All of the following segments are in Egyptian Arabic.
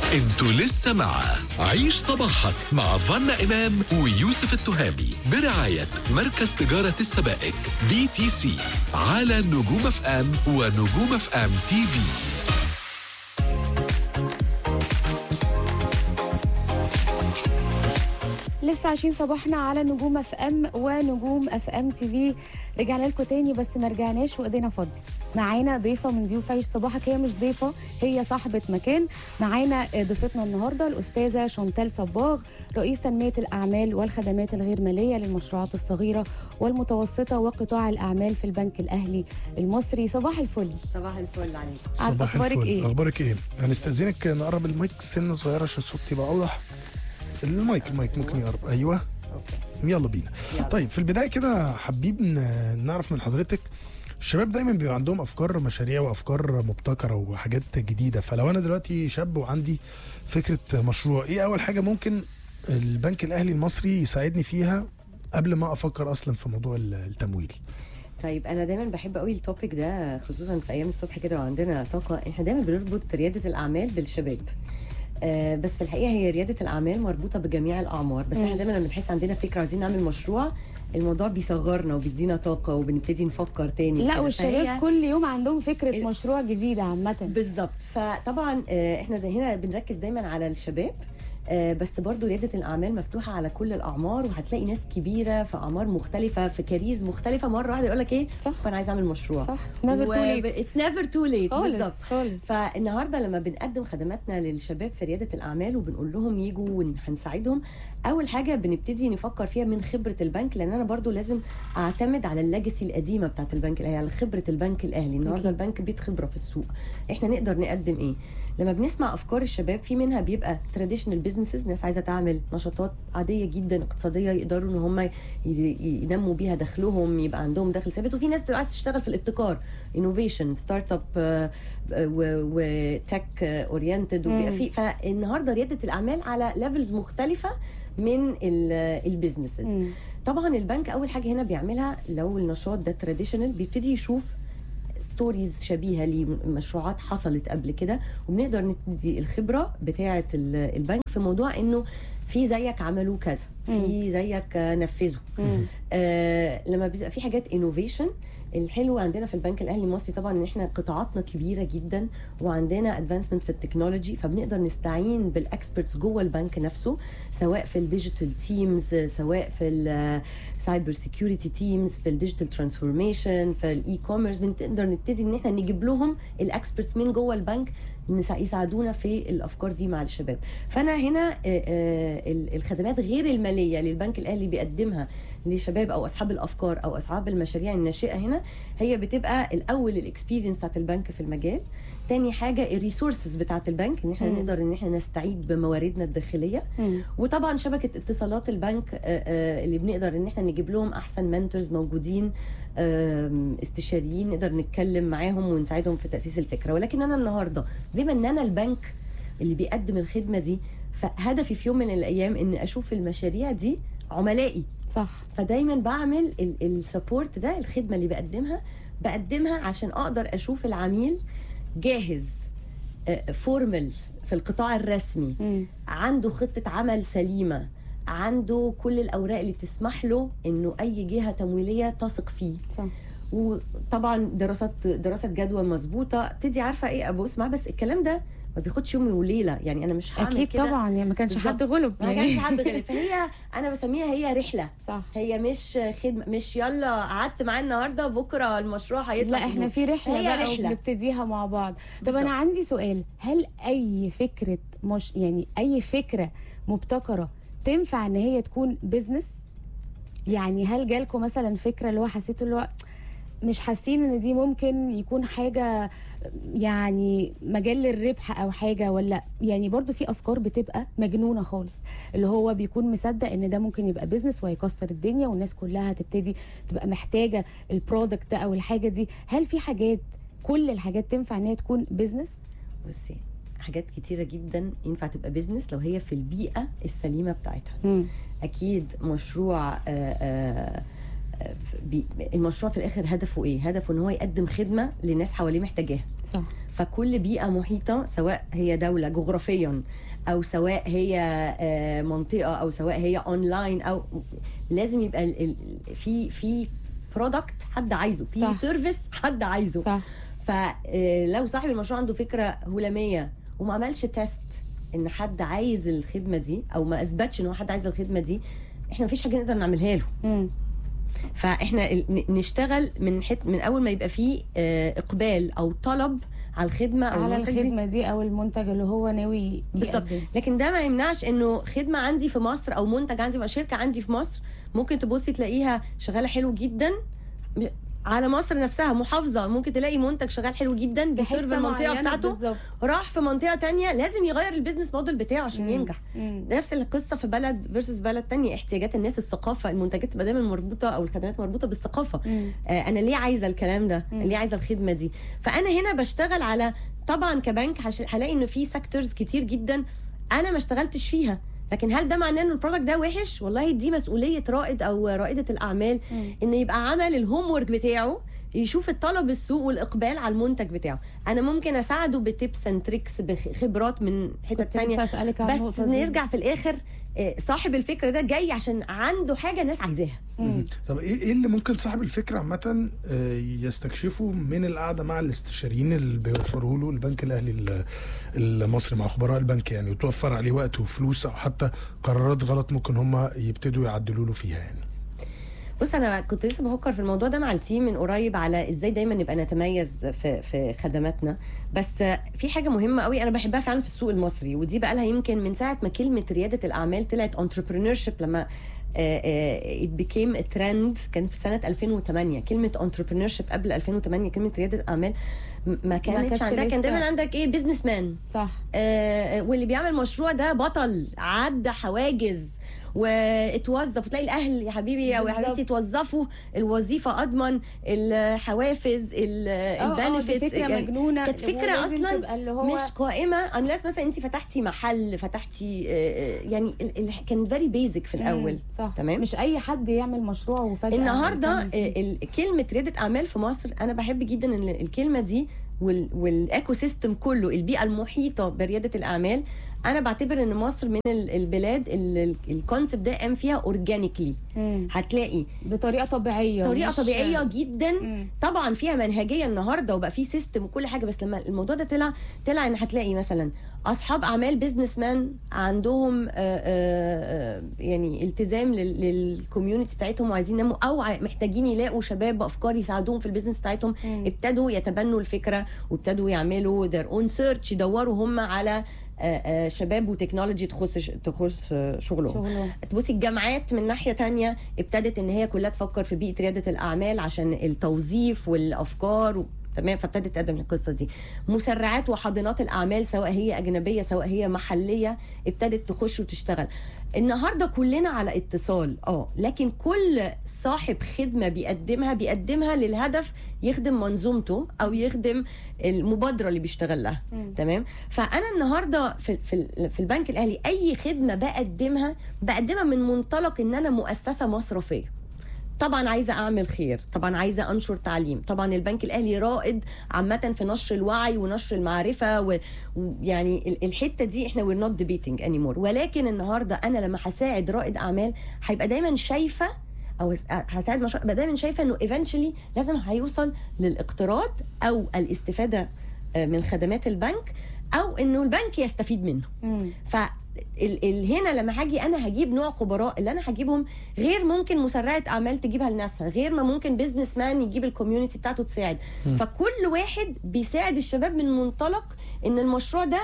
انتوا لسه مع عيش صباحك مع فنا إمام ويوسف التهامي برعاية مركز تجارة السبائك بي تي سي على نجوم اف ام ونجوم اف ام تي في لسه عايشين صباحنا على نجوم اف ام ونجوم اف ام تي في رجعنا لكم تاني بس ما رجعناش وايدينا فاضيه معانا ضيفه من ضيوف عيش صباحك هي مش ضيفه هي صاحبه مكان معانا ضيفتنا النهارده الاستاذه شانتال صباغ رئيس تنميه الاعمال والخدمات الغير ماليه للمشروعات الصغيره والمتوسطه وقطاع الاعمال في البنك الاهلي المصري صباح الفل صباح الفل عليك صباح أخبارك الفل إيه؟ اخبارك ايه هنستاذنك نقرب المايك سنه صغيره عشان الصوت يبقى اوضح المايك المايك ممكن يقرب ايوه يلا بينا طيب في البدايه كده حابين ن- نعرف من حضرتك الشباب دايما بيبقى عندهم افكار مشاريع وافكار مبتكره وحاجات جديده فلو انا دلوقتي شاب وعندي فكره مشروع ايه اول حاجه ممكن البنك الاهلي المصري يساعدني فيها قبل ما افكر اصلا في موضوع ال- التمويل طيب انا دايما بحب قوي التوبيك ده خصوصا في ايام الصبح كده وعندنا طاقه احنا دايما بنربط رياده الاعمال بالشباب آه بس في الحقيقه هي رياده الاعمال مربوطه بجميع الاعمار بس احنا دايما لما بنحس عندنا فكره عايزين نعمل مشروع الموضوع بيصغرنا وبيدينا طاقه وبنبتدي نفكر تاني لا كده. والشباب فهي- كل يوم عندهم فكره ال- مشروع جديده عامه بالظبط فطبعا آه، احنا ده هنا بنركز دايما على الشباب آه، بس برضو رياده الاعمال مفتوحه على كل الاعمار وهتلاقي ناس كبيره في اعمار مختلفه في كاريرز مختلفه مره واحده يقول لك ايه صح. فانا عايز اعمل مشروع صح. It's never too late. اتس نيفر تو ليت خالص، بالظبط خالص. فالنهارده لما بنقدم خدماتنا للشباب في رياده الاعمال وبنقول لهم يجوا وهنساعدهم اول حاجه بنبتدي نفكر فيها من خبره البنك لان انا برضو لازم اعتمد على الليجاسي القديمه بتاعت البنك الاهلي على خبره البنك الاهلي النهارده البنك بيت خبره في السوق احنا نقدر نقدم ايه لما بنسمع افكار الشباب في منها بيبقى تراديشنال بزنسز ناس عايزه تعمل نشاطات عاديه جدا اقتصاديه يقدروا ان هم ي- ينموا بيها دخلهم يبقى عندهم دخل ثابت وفي ناس بتبقى عايزه تشتغل في الابتكار انوفيشن ستارت اب وتك اورينتد وبيبقى في فالنهارده رياده الاعمال على ليفلز مختلفه من البيزنسز طبعا البنك اول حاجه هنا بيعملها لو النشاط ده تراديشنال بيبتدي يشوف ستوريز شبيهه لمشروعات حصلت قبل كده وبنقدر ندي الخبره بتاعه ال- البنك في موضوع انه في زيك عملوا كذا في زيك آه، نفذوا آه لما بيبقى في حاجات انوفيشن الحلو عندنا في البنك الاهلي المصري طبعا ان احنا قطاعاتنا كبيره جدا وعندنا ادفانسمنت في التكنولوجي فبنقدر نستعين بالاكسبرتس جوه البنك نفسه سواء في الديجيتال تيمز سواء في السايبر سيكيورتي تيمز في الديجيتال ترانسفورميشن في الاي كوميرس بنقدر نبتدي ان احنا نجيب لهم الاكسبرتس من جوه البنك نسا- يساعدونا في الافكار دي مع الشباب فانا هنا آه، آه، ال- الخدمات غير الماليه اللي البنك الاهلي بيقدمها لشباب او اصحاب الافكار او اصحاب المشاريع الناشئه هنا هي بتبقى الاول الاكسبيرينس بتاعت البنك في المجال تاني حاجه الريسورسز بتاعت البنك ان احنا نقدر ان احنا نستعيد بمواردنا الداخليه وطبعا شبكه اتصالات البنك آه، آه، اللي بنقدر ان احنا نجيب لهم احسن منتورز موجودين آم، استشاريين نقدر نتكلم معاهم ونساعدهم في تاسيس الفكره ولكن انا النهارده بما ان انا البنك اللي بيقدم الخدمه دي فهدفي في يوم من الايام ان اشوف المشاريع دي عملائي صح فدايما بعمل السبورت ده الخدمه اللي بقدمها بقدمها عشان اقدر اشوف العميل جاهز فورمال في القطاع الرسمي مم. عنده خطه عمل سليمه عنده كل الاوراق اللي تسمح له انه اي جهه تمويليه تثق فيه صح وطبعا دراسات دراسه جدوى مظبوطه تدي عارفه ايه ابو اسمع بس الكلام ده ما بياخدش يوم وليله يعني انا مش هعمل اكيد كده طبعا يعني ما كانش بالظبط. حد غلب ما يعني كانش حد غير فهي انا بسميها هي رحله صح. هي مش خدمه مش يلا قعدت معاه النهارده بكره المشروع هيطلع لا احنا بنور. في رحله هي بقى رحله وبنبتديها مع بعض طب بالظبط. انا عندي سؤال هل اي فكره مش يعني اي فكره مبتكره تنفع ان هي تكون بيزنس يعني هل جالكم مثلا فكره اللي هو حسيتوا اللي هو مش حاسين ان دي ممكن يكون حاجه يعني مجال للربح او حاجه ولا يعني برضو في افكار بتبقى مجنونه خالص اللي هو بيكون مصدق ان ده ممكن يبقى بيزنس وهيكسر الدنيا والناس كلها هتبتدي تبقى محتاجه البرودكت ده او الحاجه دي هل في حاجات كل الحاجات تنفع ان هي تكون بيزنس بصي حاجات كتيره جدا ينفع تبقى بيزنس لو هي في البيئه السليمه بتاعتها مم. اكيد مشروع آه، آه، آه، بي- المشروع في الاخر هدفه ايه هدفه ان هو يقدم خدمه لناس حواليه محتاجاها صح فكل بيئه محيطه سواء هي دوله جغرافيا او سواء هي آه، منطقه او سواء هي اونلاين او لازم يبقى ال- ال- في في برودكت حد عايزه في صح. سيرفيس حد عايزه صح فلو صاحب المشروع عنده فكره هلاميه وما عملش تيست ان حد عايز الخدمه دي او ما اثبتش ان هو حد عايز الخدمه دي احنا مفيش حاجه نقدر نعملها له مم. فاحنا ال- ن- نشتغل من حت من اول ما يبقى فيه آه، اقبال او طلب على الخدمه او على المنتج دي. الخدمه دي او المنتج اللي هو ناوي بالظبط يقدمه. لكن ده ما يمنعش انه خدمه عندي في مصر او منتج عندي او شركه عندي في مصر ممكن تبصي تلاقيها شغاله حلو جدا م- على مصر نفسها محافظه ممكن تلاقي منتج شغال حلو جدا في بيسيرف حتة المنطقه معينة بتاعته بالظبط. راح في منطقه تانية لازم يغير البيزنس موديل بتاعه عشان مم. ينجح مم. نفس القصه في بلد فيرسس بلد تانية احتياجات الناس الثقافه المنتجات تبقى دايما مربوطه او الخدمات مربوطه بالثقافه مم. آه انا ليه عايزه الكلام ده ليه عايزه الخدمه دي فانا هنا بشتغل على طبعا كبنك هش- هلاقي انه في سيكتورز كتير جدا انا ما اشتغلتش فيها لكن هل ده معناه ان البرودكت ده وحش والله دي مسؤوليه رائد او رائده الاعمال ان يبقى عمل الهوم ورك بتاعه يشوف الطلب السوق والاقبال على المنتج بتاعه انا ممكن اساعده بتيبس اند تريكس بخبرات من حتت كنت لسه تانية أسألك على بس النقطة دي. نرجع في الاخر آه، صاحب الفكره ده جاي عشان عنده حاجه الناس عايزاها طب ايه ايه اللي ممكن صاحب الفكره عامه آه، يستكشفه من القعده مع الاستشاريين اللي بيوفروا له البنك الاهلي ال- المصري مع خبراء البنك يعني وتوفر عليه وقت وفلوس او حتى قرارات غلط ممكن هم يبتدوا يعدلوا له فيها يعني بص انا كنت لسه بفكر في الموضوع ده مع التيم من قريب على ازاي دايما نبقى نتميز في في خدماتنا بس في حاجه مهمه قوي انا بحبها فعلا في السوق المصري ودي بقى لها يمكن من ساعه ما كلمه رياده الاعمال طلعت entrepreneurship لما ات بيكيم ترند كان في سنه 2008 كلمه entrepreneurship قبل 2008 كلمه رياده الاعمال م- ما كانتش كانتش عندها كان لسه. دايما عندك ايه بزنس مان صح آه، واللي بيعمل مشروع ده بطل عدى حواجز واتوظف وتلاقي الاهل يا حبيبي او يا بالظبط. حبيبتي توظفوا الوظيفه اضمن الحوافز اه دي فكره مجنونه كانت اللي هو فكره لازم اصلا تبقى اللي هو مش قائمه انلاس مثلا انت فتحتي محل فتحتي آه، آه، يعني ال- ال- كان فيري بيزك في الاول مم، صح تمام مش اي حد يعمل مشروع وفجاه النهارده يكمل فيه. آه، ال- كلمه رياده اعمال في مصر انا بحب جدا ان الكلمه دي وال- والايكو سيستم كله البيئه المحيطه برياده الاعمال انا بعتبر ان مصر من ال- البلاد اللي الكونسبت ده قام فيها اورجانيكلي مم. هتلاقي بطريقه طبيعيه طريقه مش- طبيعيه جدا مم. طبعا فيها منهجيه النهارده وبقى في سيستم وكل حاجه بس لما الموضوع ده طلع طلع ان هتلاقي مثلا اصحاب اعمال بيزنس مان عندهم آه، آه، آه، يعني التزام لل- للكوميونتي بتاعتهم وعايزين ينموا او ع- محتاجين يلاقوا شباب بافكار يساعدوهم في البيزنس بتاعتهم ابتدوا يتبنوا الفكره وابتدوا يعملوا their own search يدوروا هم على آه، آه، شباب وتكنولوجي تخص ش- تخص آه، شغلهم شغلهم. تبصي الجامعات من ناحيه تانية ابتدت ان هي كلها تفكر في بيئه رياده الاعمال عشان التوظيف والافكار و... تمام فابتدت تقدم القصه دي مسرعات وحاضنات الاعمال سواء هي اجنبيه سواء هي محليه ابتدت تخش وتشتغل النهارده كلنا على اتصال اه لكن كل صاحب خدمه بيقدمها بيقدمها للهدف يخدم منظومته او يخدم المبادره اللي بيشتغل لها تمام فانا النهارده في في في البنك الاهلي اي خدمه بقدمها بقدمها من منطلق ان انا مؤسسه مصرفيه طبعا عايزه اعمل خير طبعا عايزه انشر تعليم طبعا البنك الاهلي رائد عامه في نشر الوعي ونشر المعرفه و- ويعني ال- الحته دي احنا we're not debating anymore ولكن النهارده انا لما هساعد رائد اعمال هيبقى دايما شايفه او هس- هساعد مشروع يبقى دايما شايفه انه eventually لازم هيوصل للاقتراض او الاستفاده آه، من خدمات البنك او انه البنك يستفيد منه مم. ف ال ال هنا لما هاجي انا هجيب نوع خبراء اللي انا هجيبهم غير ممكن مسرعه اعمال تجيبها لناسها غير ما ممكن بيزنس مان يجيب الكوميونتي بتاعته تساعد فكل واحد بيساعد الشباب من منطلق ان المشروع ده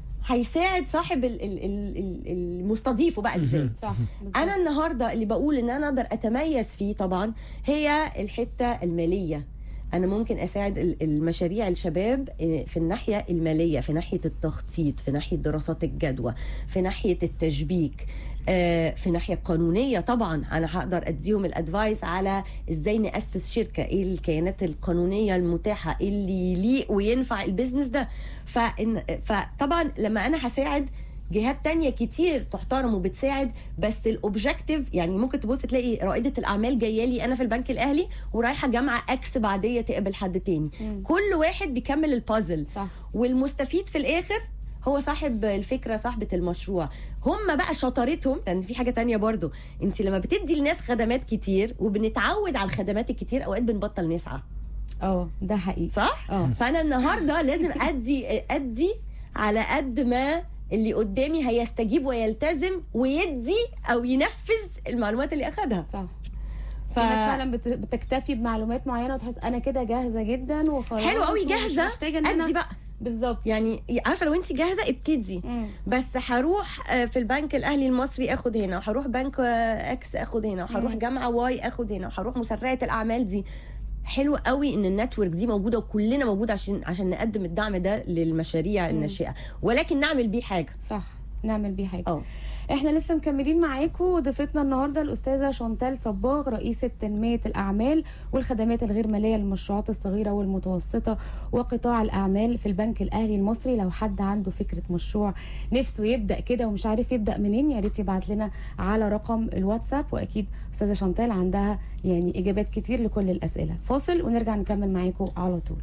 هيساعد صاحب ال ال ال ال المستضيفه بقى ازاي صح بالظبط. انا النهارده اللي بقول ان انا اقدر اتميز فيه طبعا هي الحته الماليه انا ممكن اساعد ال- المشاريع الشباب آه، في الناحيه الماليه في ناحيه التخطيط في ناحيه دراسات الجدوى في ناحيه التشبيك آه، في ناحيه قانونيه طبعا انا هقدر اديهم الادفايس على ازاي ناسس شركه ايه الكيانات القانونيه المتاحه اللي يليق وينفع البيزنس ده فإن فطبعا لما انا هساعد جهات تانية كتير تحترم وبتساعد بس الاوبجكتيف يعني ممكن تبص تلاقي رائده الاعمال جايه لي انا في البنك الاهلي ورايحه جامعه اكس بعديه تقابل حد تاني كل واحد بيكمل البازل صح. والمستفيد في الاخر هو صاحب الفكره صاحبه المشروع هم بقى شطارتهم لان في حاجه تانية برضو انت لما بتدي الناس خدمات كتير وبنتعود على الخدمات الكتير اوقات بنبطل نسعى اه ده حقيقي صح اه. فانا النهارده لازم ادي ادي على قد ما اللي قدامي هيستجيب ويلتزم ويدي او ينفذ المعلومات اللي اخدها صح ف... في ناس فعلا بت- بتكتفي بمعلومات معينه وتحس انا كده جاهزه جدا وخلاص حلو قوي ومش جاهزه محتاجه ان انا ادي بقى بالظبط يعني عارفه لو انت جاهزه ابتدي مم. بس هروح آه، في البنك الاهلي المصري اخد هنا وهروح بنك آه، اكس اخد هنا وهروح مم. جامعه واي اخد هنا وهروح مسرعه الاعمال دي حلو قوي ان النتورك دي موجوده وكلنا موجود عشان عشان نقدم الدعم ده للمشاريع الناشئه ولكن نعمل بيه حاجه صح نعمل بيه حاجه اه احنا لسه مكملين معاكم ضيفتنا النهارده الاستاذه شانتال صباغ رئيسه تنميه الاعمال والخدمات الغير ماليه للمشروعات الصغيره والمتوسطه وقطاع الاعمال في البنك الاهلي المصري لو حد عنده فكره مشروع نفسه يبدا كده ومش عارف يبدا منين يا ريت يبعت لنا على رقم الواتساب واكيد استاذه شانتال عندها يعني اجابات كتير لكل الاسئله فاصل ونرجع نكمل معاكم على طول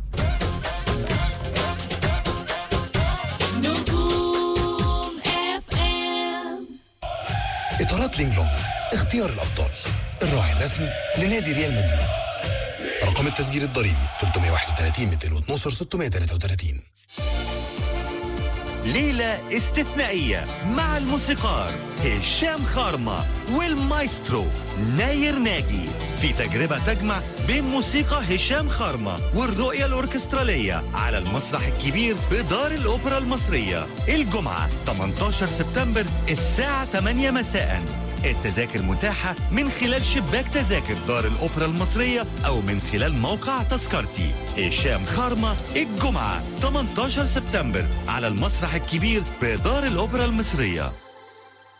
إطارات لينج لونج اختيار الأبطال الراعي الرسمي لنادي ريال مدريد رقم التسجيل الضريبي 331 212 633 ليلة استثنائية مع الموسيقار هشام خارمة والمايسترو ناير ناجي في تجربة تجمع بين موسيقى هشام خارمة والرؤية الأوركسترالية على المسرح الكبير بدار الأوبرا المصرية الجمعة 18 سبتمبر الساعة 8 مساء التذاكر متاحة من خلال شباك تذاكر دار الأوبرا المصرية أو من خلال موقع تذكرتي هشام خارمة الجمعة 18 سبتمبر على المسرح الكبير بدار الأوبرا المصرية